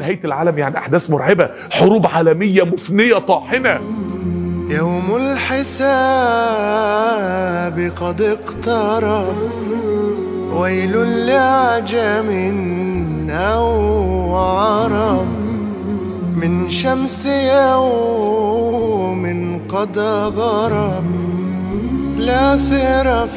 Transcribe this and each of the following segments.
نهاية العالم يعني احداث مرعبة حروب عالمية مفنية طاحنة يوم الحساب قد اقترب ويل لعجم أو عرب من شمس يوم قد غرب لا سر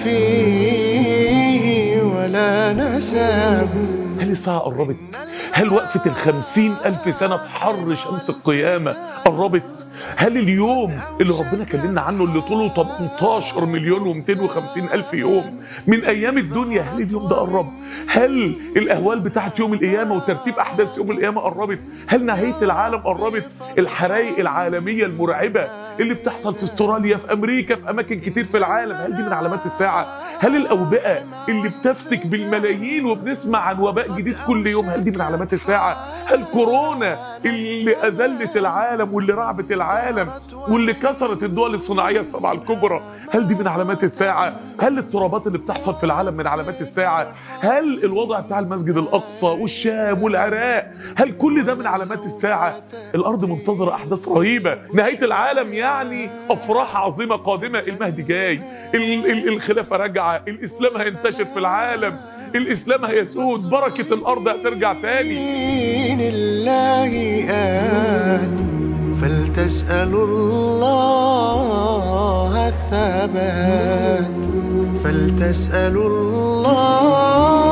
فيه ولا نسب هل الساعة قربت هل وقفة الخمسين ألف سنة في حر شمس القيامة قربت هل اليوم اللي ربنا كلمنا عنه اللي طوله 18 مليون و250 ألف يوم من أيام الدنيا هل اليوم ده قرب هل الأهوال بتاعت يوم القيامة وترتيب أحداث يوم القيامة قربت هل نهاية العالم قربت الحرائق العالمية المرعبة اللي بتحصل في استراليا في أمريكا في أماكن كتير في العالم هل دي من علامات الساعة هل الأوبئة اللي بتفتك بالملايين وبنسمع عن وباء جديد كل يوم هل دي من علامات الساعة هل كورونا اللي أذلت العالم واللي رعبت العالم واللي كسرت الدول الصناعية السبعة الكبرى هل دي من علامات الساعة هل الاضطرابات اللي بتحصل في العالم من علامات الساعة هل الوضع بتاع المسجد الأقصى والشام والعراق هل كل ده من علامات الساعة الأرض منتظرة أحداث رهيبة نهاية العالم يعني أفراح عظيمة قادمة المهدي جاي ال ال الخلافة راجعة الإسلام هينتشر في العالم الإسلام هيسود بركة الأرض هترجع تاني دين الله آت فلتسألوا الله الثبات فلتسألوا الله